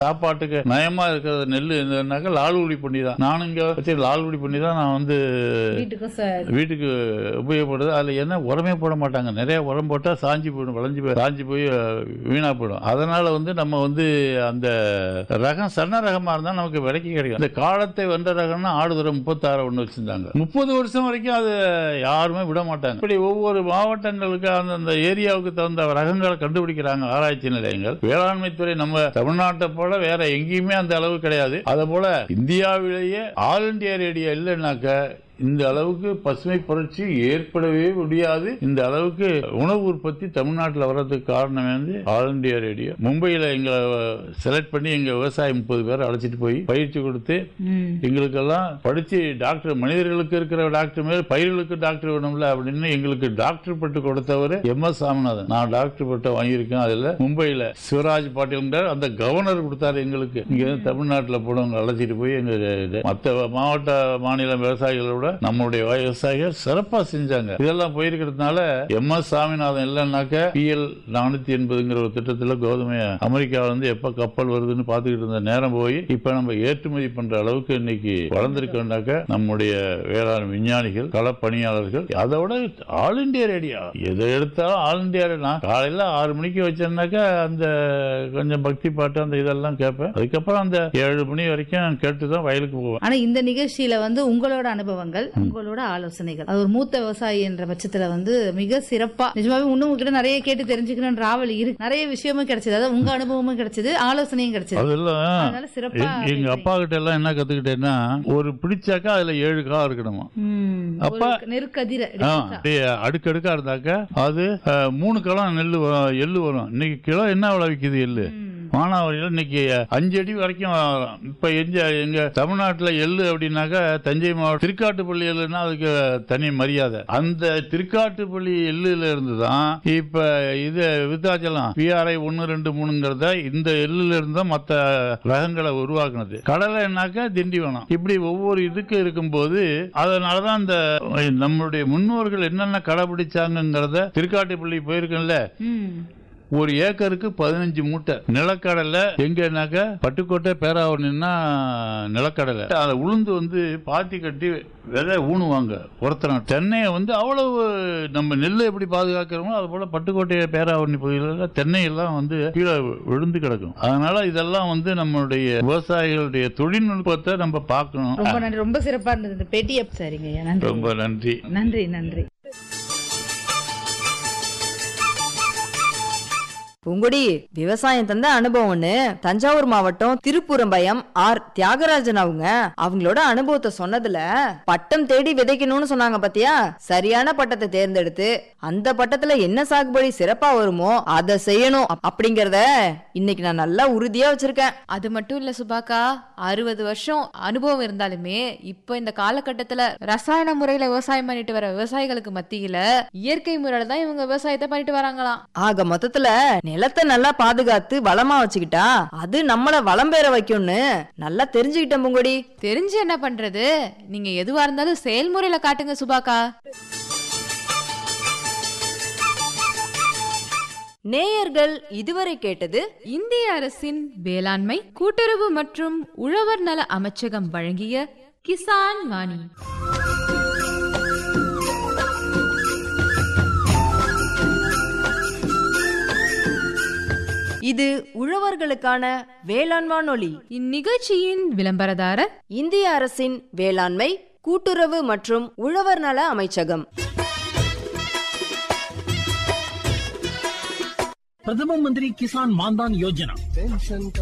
சாப்பாட்டுக்கு நயமா இருக்கிற நெல் என்னன்னாக்கா லால்குடி பண்ணி தான் நானும் இங்க வச்சு லால்குடி பண்ணி தான் நான் வந்து வீட்டுக்கும் சார் வீட்டுக்கு உபயோகப்படுது அதுல என்ன உரமே போட மாட்டாங்க நிறைய உரம் போட்டா சாஞ்சி போயிடும் வளைஞ்சு போய் சாஞ்சி போய் அஹ், வீணா போயிடும் அதனால வந்து நம்ம வந்து அந்த ரகம் சன்ன ரகமா இருந்தா நமக்கு விலைக்கு கிடைக்கும் இந்த காலத்தை வென்ற ரகம்னா ஆடுதுறை முப்பத்தாறு ஒன்று வச்சிருந்தாங்க முப்பது வருஷம் வரைக்கும் அது யாருமே விட மாட்டாங்க இப்படி ஒவ்வொரு மாவட்டங்களுக்கு அந்தந்த ஏரியாவுக்கு தகுந்த ரகங்களை கண்டுபிடிக்கிறாங்க ஆராய்ச்சி நிலையங்கள் வேளாண்மை துறை நம்ம தமிழ்நாட்டை போல வேற எங்கேயுமே அந்த அளவு கிடையாது அதே போல இந்தியாவிலேயே ஆல் இந்தியா ரேடியோ இல்லைன்னாக்க இந்த அளவுக்கு பசுமை புரட்சி ஏற்படவே முடியாது இந்த அளவுக்கு உணவு உற்பத்தி தமிழ்நாட்டில் வர்றதுக்கு காரணம் வந்து ஆல் இந்தியா ரேடியோ மும்பையில் எங்களை செலக்ட் பண்ணி எங்க விவசாயி முப்பது பேர் அழைச்சிட்டு போய் பயிற்சி கொடுத்து ம். எங்களுக்கெல்லாம் படிச்சு டாக்டர் மனிதர்களுக்கு இருக்கிற டாக்டர் மேல் பயிர்களுக்கு டாக்டர் வேணும்ல அப்படின்னு எங்களுக்கு டாக்டர் பட்டு கொடுத்தவர் எம் எஸ் சாமிநாதன் நான் டாக்டர் பட்டம் வாங்கியிருக்கேன் அதுல மும்பையில சிவராஜ் பாட்டீல் அந்த கவர்னர் கொடுத்தாரு எங்களுக்கு இங்க இருந்து தமிழ்நாட்டுல போனவங்க அழைச்சிட்டு போய் எங்க இது- மத்த மாவட்ட மாநில விவசாயிகளை விட நம்மளுடைய விவசாயிகள் சிறப்பா செஞ்சாங்க இதெல்லாம் போயிருக்கிறதுனால எம் எஸ் சாமிநாதன் இல்லைன்னாக்க பிஎல் நானூத்தி எண்பதுங்கிற ஒரு திட்டத்துல கோதுமை அமெரிக்காவில இருந்து எப்ப கப்பல் வருதுன்னு பாத்துக்கிட்டு இருந்த நேரம் போய் இப்ப நம்ம ஏற்றுமதி பண்ற அளவுக்கு இன்னைக்கு வளர்ந்திருக்கோம்னாக்க நம்முடைய வேளாண் விஞ்ஞானிகள் களப்பணியாளர்கள் அதோட ஆல் இந்தியா ரேடியோ எதை எடுத்தாலும் ஆல் இந்தியா நான் காலையில ஆறு மணிக்கு வச்சேன்னாக்கா அந்த கொஞ்சம் பக்தி பாட்டு அந்த இதெல்லாம் கேட்பேன் அதுக்கப்புறம் அந்த ஏழு மணி வரைக்கும் கேட்டு தான் வயலுக்கு போவேன் ஆனா இந்த நிகழ்ச்சியில வந்து உங்களோட அனுபவங்கள் உங்களோட ஆலோசனைகள் அது ஒரு மூத்த விவசாயி என்ற பட்சத்துல வந்து மிக சிறப்பா நிஜமாவே இன்னும் உங்ககிட்ட நிறைய கேட்டு தெரிஞ்சுக்கணும்ன்ற ஆவல் இருக்கு நிறைய விஷயமும் கிடைச்சது அதாவது உங்க அனுபவமும் கிடைச்சது ஆலோசனையும் கிடைச்சது அதெல்லாம் அதனால சிறப்பா எங்க- எங்க அப்பா கிட்ட எல்லாம் என்ன கத்துக்கிட்டேன்னா ஒரு பிடிச்சாக்கா அதுல ஏழு கா இருக்கணுமா ம். அப்ப- ஒரு நெருக்கதிர ஆ, அப்படியே அடுக்கடுக்கா இருந்தாக்க அது அஹ், மூணு கிலோ நெல் வரும், எள்ளு வரும் இன்னைக்கு கிலோ என்ன விலை விக்குது எள்ளு மானாவாரியில் இன்னைக்கு அஞ்சு அடி வரைக்கும் வரும். இப்ப எங்க எங்க தமிழ்நாட்டுல எள்ளு அப்படின்னாக்கா தஞ்சை மாவட்டம் திருக்காட்டுப்பள்ளி எள்ளுன்னா அதுக்கு தனி மரியாதை அந்த திருக்காட்டுப்பள்ளி எள்ளுல இருந்து தான் இப்ப இது விருத்தாச்சலம் பிஆர்ஐ ஒன்னு ரெண்டு மூணுங்கிறத இந்த எள்ளுல இருந்து தான் மத்த ரகங்களை உருவாக்குனது கடலைனாக்கா திண்டிவனம் இப்படி ஒவ்வொரு இதுக்கு இருக்கும்போது அதனாலதான் அந்த நம்மளுடைய முன்னோர்கள் என்னென்ன கடைபிடிச்சாங்கிறத திருக்காட்டுப்பள்ளி போயிருக்கேன்ல ம். ஒரு ஏக்கருக்கு பதினஞ்சு மூட்டை நிலக்கடலை எங்கன்னாக்க பட்டுக்கோட்டை பேராவணின்னா நிலக்கடலை அதை உளுந்து வந்து பாத்தி கட்டி விதை ஊனுவாங்க ஒருத்தரம் தென்னையை வந்து அவ்வளவு நம்ம நெல்லை எப்படி பாதுகாக்கிறோமோ அது போல பட்டுக்கோட்டை பேராவணி பகுதிகளில் தென்னை எல்லாம் வந்து கீழே விழுந்து கிடக்கும் அதனால இதெல்லாம் வந்து நம்மளுடைய விவசாயிகளுடைய தொழில்நுட்பத்தை நம்ம பார்க்கணும் ரொம்ப நன்றி ரொம்ப சிறப்பா இருந்தது இந்த பேட்டியை சரிங்க ஐயா நன்றி ரொம்ப நன்றி நன்றி நன்றி பூங்குடி விவசாயம் தந்த அனுபவம்னு தஞ்சாவூர் மாவட்டம் திருப்புறம்பயம் ஆர் தியாகராஜன் அவங்க அவங்களோட அனுபவத்தை சொன்னதுல பட்டம் தேடி விதைக்கணும்னு சொன்னாங்க பாத்தியா சரியான பட்டத்தை தேர்ந்தெடுத்து அந்த பட்டத்துல என்ன சாகுபடி சிறப்பா வருமோ அதை செய்யணும் அப்- அப்படிங்கறத இன்னைக்கு நான் நல்லா உறுதியா வச்சிருக்கேன் அது மட்டும் இல்ல சுபாக்கா அறுபது வருஷம் அனுபவம் இருந்தாலுமே இப்போ இந்த காலகட்டத்துல ரசாயன முறையில விவசாயம் பண்ணிட்டு வர விவசாயிகளுக்கு மத்தியில இயற்கை முறையில தான் இவங்க விவசாயத்தை பண்ணிட்டு வராங்களாம் ஆக மொத்தத்துல நிலத்தை நல்லா பாதுகாத்து வளமா வச்சுக்கிட்டா அது நம்மள வளம் பெற வைக்கும்னு நல்லா தெரிஞ்சுக்கிட்டேன் பூங்குடி தெரிஞ்சு என்ன பண்றது நீங்க எதுவா இருந்தாலும் செயல்முறையில காட்டுங்க சுபாக்கா நேயர்கள் இதுவரை கேட்டது இந்திய அரசின் வேளாண்மை கூட்டுறவு மற்றும் உழவர் நல அமைச்சகம் வழங்கிய கிசான் வாணி இது உழவர்களுக்கான வேளாண் வானொலி இந்நிகழ்ச்சியின் விளம்பரதாரர் இந்திய அரசின் வேளாண்மை கூட்டுறவு மற்றும் உழவர் நல அமைச்சகம் प्रधानमंत्री किसान मानधन योजना